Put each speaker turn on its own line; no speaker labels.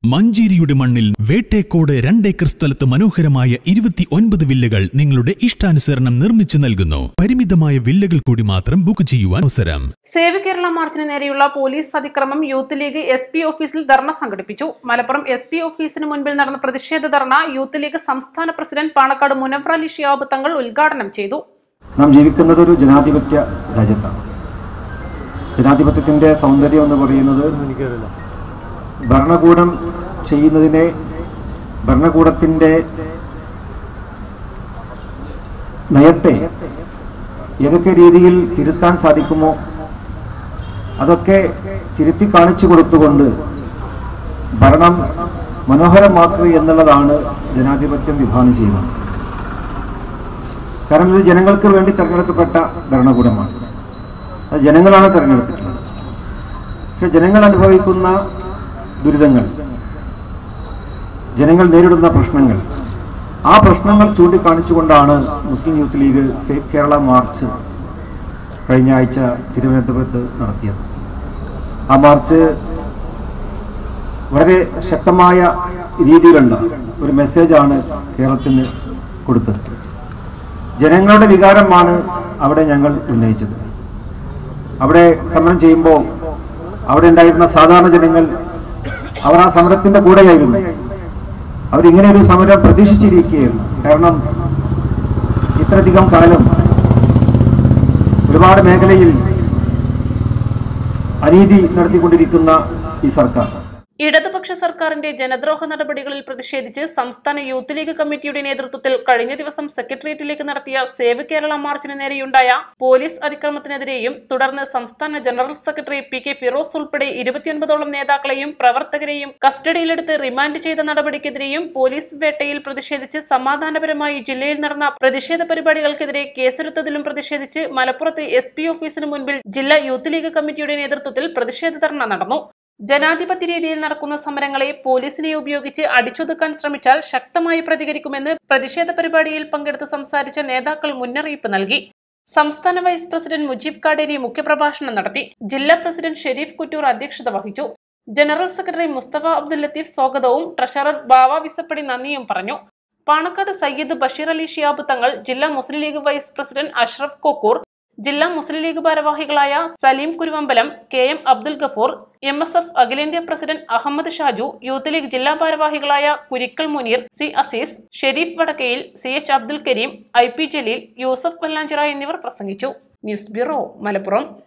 മഞ്ചേരിയുടെ മണ്ണിൽ വേട്ടേക്കോട് രണ്ടേക്കർ സ്ഥലത്ത് മനോഹരമായ ഇരുപത്തി ഒൻപത് വില്ലകൾ നിങ്ങളുടെ ഇഷ്ടാനുസരണം നിർമ്മിച്ചു നൽകുന്നു പരിമിതമായ വില്ലകൾ കൂടി മാത്രം ബുക്ക് ചെയ്യുവാൻ അവസരം
സേവ് കേരള മാർച്ചിന് നേരെയുള്ള പോലീസ് അതിക്രമം യൂത്ത് ലീഗ് എസ് പി ഓഫീസിൽ ധർണ സംഘടിപ്പിച്ചു മലപ്പുറം എസ് പി ഓഫീസിന് മുൻപിൽ നടന്ന പ്രതിഷേധ ധർണ യൂത്ത് ലീഗ് സംസ്ഥാന പ്രസിഡന്റ് പാണക്കാട് മുനവ്ര അലി ഷിയാബ് തങ്ങൾ ഉദ്ഘാടനം ചെയ്തു
നാം ജീവിക്കുന്നത് ഒരു ജനാധിപത്യ രാജ്യത്താണ് ജനാധിപത്യത്തിന്റെ സൗന്ദര്യം എന്ന് പറയുന്നത് ഭരണകൂടം ചെയ്യുന്നതിനെ ഭരണകൂടത്തിന്റെ നയത്തെ ഏതൊക്കെ രീതിയിൽ തിരുത്താൻ സാധിക്കുമോ അതൊക്കെ തിരുത്തി കാണിച്ചു കൊടുത്തുകൊണ്ട് ഭരണം മനോഹരമാക്കുക എന്നുള്ളതാണ് ജനാധിപത്യം വിഭാവനം ചെയ്യുന്നത് കാരണം ഇത് ജനങ്ങൾക്ക് വേണ്ടി തെരഞ്ഞെടുക്കപ്പെട്ട ഭരണകൂടമാണ് അത് ജനങ്ങളാണ് തെരഞ്ഞെടുത്തിട്ടുള്ളത് പക്ഷെ ജനങ്ങൾ അനുഭവിക്കുന്ന ദുരിതങ്ങൾ ജനങ്ങൾ നേരിടുന്ന പ്രശ്നങ്ങൾ ആ പ്രശ്നങ്ങൾ ചൂണ്ടിക്കാണിച്ചുകൊണ്ടാണ് Muslim Youth League safe Kerala march കഴിഞ്ഞ ആഴ്ച തിരുവനന്തപുരത്ത് നടത്തിയത് ആ മാർച്ച് വളരെ ശക്തമായ രീതിയിലുള്ള ഒരു മെസ്സേജാണ് കേരളത്തിന് കൊടുത്തത് ജനങ്ങളുടെ വികാരമാണ് അവിടെ ഞങ്ങൾ ഉന്നയിച്ചത് അവിടെ സമരം ചെയ്യുമ്പോൾ അവിടെ ഉണ്ടായിരുന്ന സാധാരണ ജനങ്ങൾ അവർ ആ സമരത്തിന്റെ കൂടെയായിരുന്നു അവരിങ്ങനെ ഒരു സമരം പ്രതീക്ഷിച്ചിരിക്കുകയായിരുന്നു കാരണം ഇത്രയധികം കാലം ഒരുപാട് മേഖലയിൽ അനീതി നടത്തിക്കൊണ്ടിരിക്കുന്ന ഈ സർക്കാർ
ഇടതുപക്ഷ സർക്കാരിന്റെ ജനദ്രോഹ നടപടികളിൽ പ്രതിഷേധിച്ച് സംസ്ഥാന യൂത്ത് ലീഗ് കമ്മിറ്റിയുടെ നേതൃത്വത്തിൽ കഴിഞ്ഞ ദിവസം സെക്രട്ടേറിയറ്റിലേക്ക് നടത്തിയ സേവ് കേരള മാർച്ചിന് നേരെയുണ്ടായ പോലീസ് അതിക്രമത്തിനെതിരെയും തുടർന്ന് സംസ്ഥാന general secretary P K Firoz ഉൾപ്പെടെ ഇരുപത്തിയൊൻപതോളം നേതാക്കളെയും പ്രവർത്തകരെയും കസ്റ്റഡിയിലെടുത്ത് റിമാൻഡ് ചെയ്ത നടപടിക്കെതിരെയും പോലീസ് വേട്ടയിൽ പ്രതിഷേധിച്ച് സമാധാനപരമായി ജില്ലയിൽ നടന്ന പ്രതിഷേധ പരിപാടികൾക്കെതിരെ കേസെടുത്തതിലും പ്രതിഷേധിച്ച് മലപ്പുറത്ത് എസ് പി ഓഫീസിന് മുൻപിൽ ജില്ലാ യൂത്ത് ലീഗ് കമ്മിറ്റിയുടെ നേതൃത്വത്തിൽ പ്രതിഷേധ ധർണ നടന്നു ജനാധിപത്യ രീതിയിൽ നടക്കുന്ന സമരങ്ങളെ പോലീസിനെ ഉപയോഗിച്ച് അടിച്ചൊതുക്കാൻ ശ്രമിച്ചാൽ ശക്തമായി പ്രതികരിക്കുമെന്ന് പ്രതിഷേധ പരിപാടിയിൽ പങ്കെടുത്ത് സംസാരിച്ച നേതാക്കൾ മുന്നറിയിപ്പ് നൽകി സംസ്ഥാന വൈസ് പ്രസിഡന്റ് മുജീബ് കാടേരി മുഖ്യപ്രഭാഷണം നടത്തി ജില്ലാ പ്രസിഡന്റ് ഷെരീഫ് കുറ്റൂർ അധ്യക്ഷത വഹിച്ചു ജനറൽ സെക്രട്ടറി മുസ്തഫ അബ്ദുൽ ലത്തീഫ് സ്വാഗതവും ട്രഷറർ ബാവ വിസപ്പടി നന്ദിയും പറഞ്ഞു പാണക്കാട് സയ്യിദ് ബഷീർ അലി ഷിയാബ് തങ്ങൾ ജില്ലാ Muslim League vice president Ashraf Kokkur ജില്ലാ മുസ്ലിം ലീഗ് ഭാരവാഹികളായ Saleem Kuruvambalam K M Abdul Gafoor M S F അഖിലേന്ത്യാ president Ahammed Shaju Youth League ജില്ലാ ഭാരവാഹികളായ Kurikkal Muneer C Azeez Sharif Vadakkayil C H Abdul Kareem I P Jaleel Yusuf Vallanchira എന്നിവർ പ്രസംഗിച്ചു ന്യൂസ് ബ്യൂറോ മലപ്പുറം